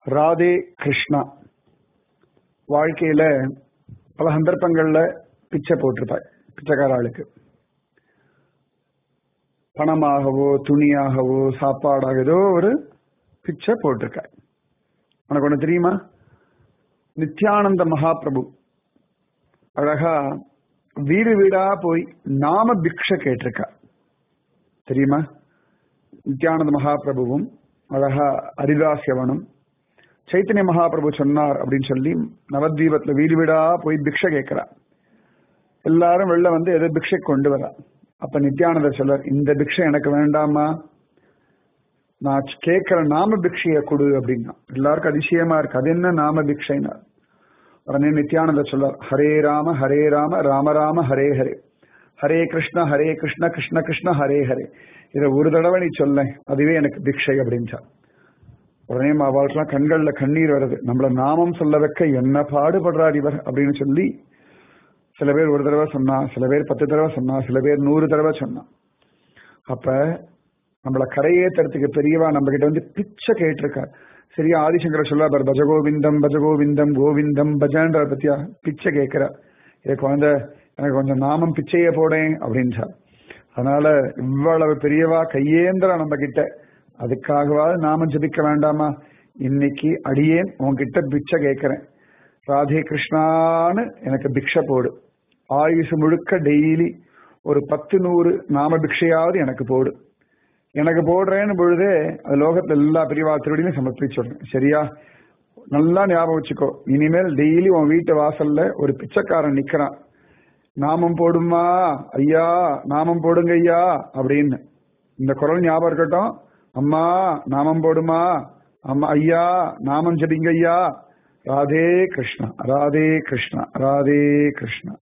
ராதே கிருஷ்ணா வாழ்க்கையில பல சந்தர்ப்பங்கள்ல பிச்சை போட்டிருப்பாய் பிச்சைக்கார ஆளுக்கு பணமாகவோ துணியாகவோ சாப்பாடாக ஏதோ ஒரு பிச்சை போட்டிருக்காய் உனக்கு ஒண்ணு தெரியுமா நித்யானந்த மகாபிரபு அழகா வீடு வீடா போய் நாம பிக்ஷை கேட்டிருக்கா தெரியுமா நித்யானந்த மகாபிரபுவும் அழகா ஹரிதாசியவனும் சைத்தன்ய மகாபிரபு சொன்னார் அப்படின்னு சொல்லி நவத்வீபத்துல வீடு வீடா போய் பிக்ஷை கேட்கிறா எல்லாரும் வெளில வந்து எதை பிக்ஷை கொண்டு வரா அப்ப நித்யானந்தர் சொல்றார் இந்த பிக்ஷை எனக்கு வேண்டாமா நான் கேட்கிற நாம பிக்ஷைய கொடு அப்படின்னா எல்லாருக்கும் அதிசயமா இருக்கு அது என்ன நாம பிக்ஷைனா உடனே நித்யானந்தர் சொல்றார் ஹரே ராம ஹரே ராம ராம ராம ஹரே ஹரே ஹரே கிருஷ்ண ஹரே கிருஷ்ண கிருஷ்ண கிருஷ்ண ஹரே ஹரே இதை ஒரு தடவை நீ சொல்ல அதுவே எனக்கு பிக்ஷை அப்படின்ட்டா உடனே அவளுக்கெல்லாம் கண்கள்ல கண்ணீர் வருது நம்மள நாமம் சொல்ல வைக்க என்ன பாடுபடுறார் இவர் அப்படின்னு சொல்லி சில பேர் ஒரு தடவை சொன்னா சில பேர் பத்து தடவை சொன்னா சில பேர் நூறு தடவை சொன்னா அப்ப நம்மள கரையேத்துறதுக்கு பெரியவா நம்ம கிட்ட வந்து பிச்சை கேட்டிருக்கார் சரியா ஆதிசங்கர சொல்ல பார் பஜகோவிந்தம் பஜகோவிந்தம் கோவிந்தம் பஜன்ற பத்தியா பிச்சை கேட்கிற ஏ குழந்தை எனக்கு கொஞ்சம் நாமம் பிச்சையே போடேன் அப்படின்றார் அதனால இவ்வளவு பெரியவா கையேந்திரா நம்ம கிட்ட அதுக்காகவாது நாம ஜபிக்க வேண்டாமா இன்னைக்கு அடியேன் உன்கிட்ட பிச்சை கேட்கிறேன் ராதே கிருஷ்ணான்னு எனக்கு பிக்ஷை போடு ஆயுசு முழுக்க டெய்லி ஒரு பத்து நூறு நாம பிக்ஷையாவது எனக்கு போடு எனக்கு போடுறேன்னு பொழுதே அது லோகத்துல எல்லா பிரிவா திருவடியும் சமர்ப்பிச்சுடுறேன் சரியா நல்லா ஞாபகம் வச்சுக்கோ இனிமேல் டெய்லி உன் வீட்டு வாசல்ல ஒரு பிச்சைக்காரன் நிக்கிறான் நாமம் போடுமா ஐயா நாமம் போடுங்க ஐயா அப்படின்னு இந்த குரல் ஞாபகம் இருக்கட்டும் அம்மா நாமம் போடுமா அம்மா ஐயா நாமம் ஜபிங்க ஐயா ராதே கிருஷ்ணா ராதே கிருஷ்ணா ராதே கிருஷ்ணா